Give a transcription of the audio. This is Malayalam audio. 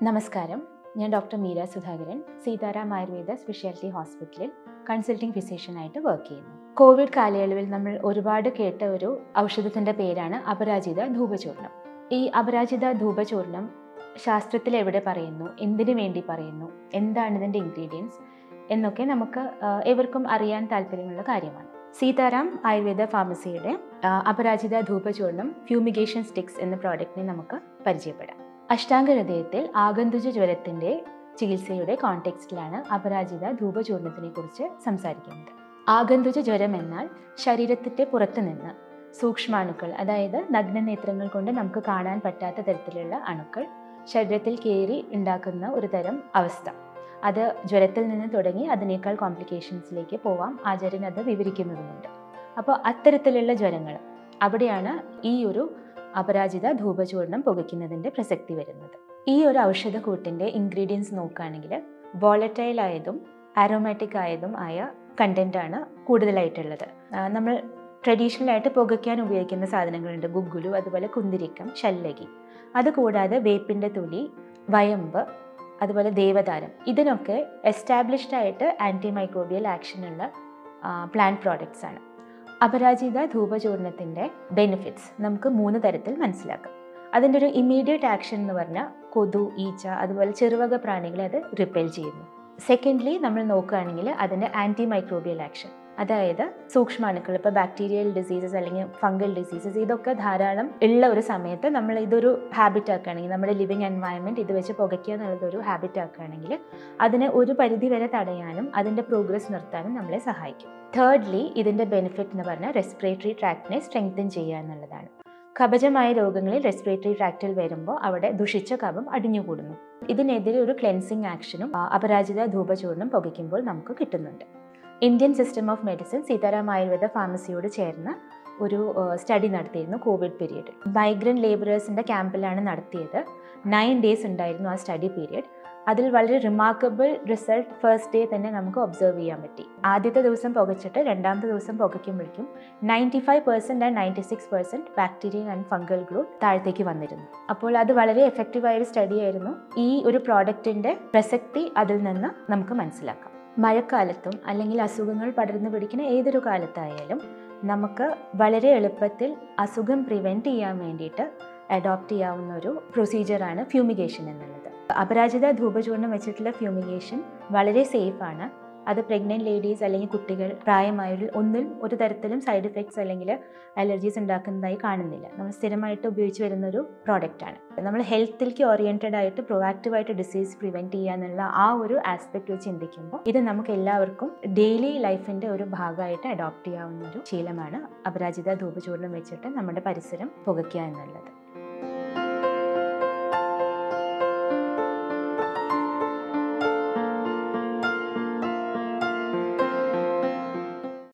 നമസ്കാരം ഞാൻ ഡോക്ടർ മീര സുധാകരൻ സീതാറാം ആയുർവേദ സ്പെഷ്യാലിറ്റി ഹോസ്പിറ്റലിൽ കൺസൾട്ടിംഗ് ഫിസിഷ്യനായിട്ട് വർക്ക് ചെയ്യുന്നു കോവിഡ് കാലയളവിൽ നമ്മൾ ഒരുപാട് കേട്ട ഒരു ഔഷധത്തിൻ്റെ പേരാണ് അപരാജിത ധൂപചൂർണം ഈ അപരാജിത ധൂപചൂർണം ശാസ്ത്രത്തിൽ എവിടെ പറയുന്നു എന്തിനു വേണ്ടി പറയുന്നു എന്താണ് ഇതിൻ്റെ ഇൻഗ്രീഡിയൻസ് എന്നൊക്കെ നമുക്ക് ആ, ഏവർക്കും അറിയാൻ താല്പര്യമുള്ള കാര്യമാണ് സീതാറാം ആയുർവേദ ഫാർമസിയുടെ ആ, അപരാജിത ധൂപചൂർണം ഫ്യൂമിഗേഷൻ സ്റ്റിക്സ് എന്ന പ്രോഡക്റ്റിനെ നമുക്ക് പരിചയപ്പെടാം അഷ്ടാംഗ ഹൃദയത്തിൽ ആഗന്തുജ ജ്വരത്തിന്റെ ചികിത്സയുടെ കോണ്ടെക്സ്റ്റിലാണ് അപരാജിത ധൂപചൂർണത്തിനെ കുറിച്ച് സംസാരിക്കുന്നത് ആഗന്തുജ ജ്വരം എന്നാൽ ശരീരത്തിന്റെ പുറത്തു നിന്ന് സൂക്ഷ്മാണുക്കൾ അതായത് നഗ്നനേത്രങ്ങൾ കൊണ്ട് നമുക്ക് കാണാൻ പറ്റാത്ത തരത്തിലുള്ള അണുക്കൾ ശരീരത്തിൽ കയറി ഉണ്ടാക്കുന്ന ഒരു തരം അവസ്ഥ അത് ജ്വരത്തിൽ നിന്ന് തുടങ്ങി അതിനേക്കാൾ കോംപ്ലിക്കേഷൻസിലേക്ക് പോവാം ആചാര്യൻ അത് വിവരിക്കുന്നതുമുണ്ട് അപ്പോൾ അത്തരത്തിലുള്ള ജ്വരങ്ങൾ അവിടെയാണ് ഈ ഒരു അപരാജിത ധൂപചൂർണം പുകയ്ക്കുന്നതിൻ്റെ പ്രസക്തി വരുന്നത് ഈ ഒരു ഔഷധക്കൂട്ടിൻ്റെ ഇൻഗ്രീഡിയൻസ് നോക്കുകയാണെങ്കിൽ വോളറ്റൈൽ ആയതും ആരോമാറ്റിക് ആയതും ആയ കണ്ടൻ്റാണ് കൂടുതലായിട്ടുള്ളത് ആ, നമ്മൾ ട്രഡീഷണൽ ആയിട്ട് പുകയ്ക്കാൻ ഉപയോഗിക്കുന്ന സാധനങ്ങളുണ്ട് ഗുഗുലു അതുപോലെ കുന്തിരിക്കം ശല്ലകി അതുകൂടാതെ വേപ്പിൻ്റെ തൊലി വയമ്പ് അതുപോലെ ദേവതാരം ഇതിനൊക്കെ എസ്റ്റാബ്ലിഷ്ഡ് ആയിട്ട് ആൻറ്റി മൈക്രോബിയൽ ആക്ഷനുള്ള പ്ലാന്റ് പ്രോഡക്റ്റ്സ് ആണ് അപരാജിത ധൂപചൂർണത്തിൻ്റെ ബെനിഫിറ്റ്സ് നമുക്ക് മൂന്ന് തരത്തിൽ മനസ്സിലാക്കാം അതിൻ്റെ ഒരു ഇമ്മീഡിയറ്റ് ആക്ഷൻ എന്ന് പറഞ്ഞാൽ കൊതു ഈച്ച അതുപോലെ ചെറുവക പ്രാണികളെ അത് റിപ്പയൽ ചെയ്യുന്നു സെക്കൻഡ്ലി നമ്മൾ നോക്കുകയാണെങ്കിൽ അതിൻ്റെ ആൻറ്റി മൈക്രോബിയൽ ആക്ഷൻ അതായത് സൂക്ഷ്മാണുക്കൾ ഇപ്പോൾ ബാക്ടീരിയൽ ഡിസീസസ് അല്ലെങ്കിൽ ഫംഗൽ ഡിസീസസ് ഇതൊക്കെ ധാരാളം ഉള്ള ഒരു സമയത്ത് നമ്മൾ ഇതൊരു ഹാബിറ്റ് ആക്കുകയാണെങ്കിൽ നമ്മുടെ ലിവിങ് എൻവയൺമെൻറ്റ് ഇത് വെച്ച് പുകയ്ക്കുക എന്നുള്ളതൊരു ഹാബിറ്റ് ആക്കുകയാണെങ്കിൽ അതിനെ ഒരു പരിധി വരെ തടയാനും അതിൻ്റെ പ്രോഗ്രസ് നിർത്താനും നമ്മളെ സഹായിക്കും തേർഡ്ലി ഇതിൻ്റെ ബെനിഫിറ്റ് എന്ന് പറഞ്ഞാൽ റെസ്പിറേറ്ററി ട്രാക്റ്റിനെ സ്ട്രെങ്തൻ ചെയ്യുക എന്നുള്ളതാണ് കവചമായ രോഗങ്ങളിൽ റെസ്പിറേറ്ററി ട്രാക്റ്റിൽ വരുമ്പോൾ അവിടെ ദുഷിച്ച കഫം അടിഞ്ഞുകൂടുന്നു ഇതിനെതിരെ ഒരു ക്ലെൻസിങ് ആക്ഷനും ആ, അപരാജിത ധൂപചൂർണം പുകയ്ക്കുമ്പോൾ നമുക്ക് കിട്ടുന്നുണ്ട് Indian system of medicine Sitaram Ayurveda ഫാർമസിയോട് ചേർന്ന് ഒരു സ്റ്റഡി നടത്തിയിരുന്നു കോവിഡ് പീരീഡ് മൈഗ്രൻ്റ് ലേബറേഴ്സിൻ്റെ ക്യാമ്പിലാണ് നടത്തിയത് നയൻ ഡേയ്സ് ഉണ്ടായിരുന്നു ആ സ്റ്റഡി പീരീഡ് അതിൽ വളരെ റിമാർക്കബിൾ റിസൾട്ട് ഫസ്റ്റ് ഡേ തന്നെ നമുക്ക് ഒബ്സർവ് ചെയ്യാൻ പറ്റി ആദ്യത്തെ ദിവസം പുകച്ചിട്ട് രണ്ടാമത്തെ ദിവസം പുകയ്ക്കുമ്പോഴേക്കും ninety five percent and ninety six percent bacterial and fungal growth താഴത്തേക്ക് വന്നിരുന്നു അപ്പോൾ അത് വളരെ എഫക്റ്റീവായ ഒരു സ്റ്റഡി ആയിരുന്നു ഈ ഒരു പ്രോഡക്റ്റിൻ്റെ പ്രസക്തി അതിൽ നിന്ന് നമുക്ക് മനസ്സിലാക്കാം മഴക്കാലത്തും അല്ലെങ്കിൽ അസുഖങ്ങൾ പടർന്നു പിടിക്കുന്ന ഏതൊരു കാലത്തായാലും നമുക്ക് വളരെ എളുപ്പത്തിൽ അസുഖം പ്രിവെൻറ്റ് ചെയ്യാൻ വേണ്ടിയിട്ട് അഡോപ്റ്റ് ചെയ്യാവുന്ന ഒരു പ്രൊസീജിയറാണ് ഫ്യൂമിഗേഷൻ എന്നുള്ളത് അപരാജിത ധൂപചൂർണം വെച്ചിട്ടുള്ള ഫ്യൂമിഗേഷൻ വളരെ സേഫാണ് അത് പ്രഗ്നൻറ്റ് ലേഡീസ് അല്ലെങ്കിൽ കുട്ടികൾ പ്രായമായവരിൽ ഒന്നിൽ ഒരു തരത്തിലും സൈഡ് എഫക്ട്സ് അല്ലെങ്കിൽ അലർജീസ് ഉണ്ടാക്കുന്നതായി കാണുന്നില്ല നമ്മൾ സ്ഥിരമായിട്ട് ഉപയോഗിച്ച് വരുന്ന ഒരു പ്രോഡക്റ്റാണ് നമ്മൾ ഹെൽത്തിലേക്ക് ഓറിയൻറ്റഡ് ആയിട്ട് പ്രൊവാക്റ്റീവായിട്ട് ഡിസീസ് പ്രിവെൻറ്റ് ചെയ്യുക എന്നുള്ള ആ ഒരു ആസ്പെക്ട് വെച്ച് ചിന്തിക്കുമ്പോൾ ഇത് നമുക്ക് എല്ലാവർക്കും ഡെയിലി ലൈഫിൻ്റെ ഒരു ഭാഗമായിട്ട് അഡോപ്റ്റ് ചെയ്യാവുന്ന ഒരു ശീലമാണ് അപരാജിത ധൂപചൂർണം വെച്ചിട്ട് നമ്മുടെ പരിസരം പുകയ്ക്കുക എന്നുള്ളത്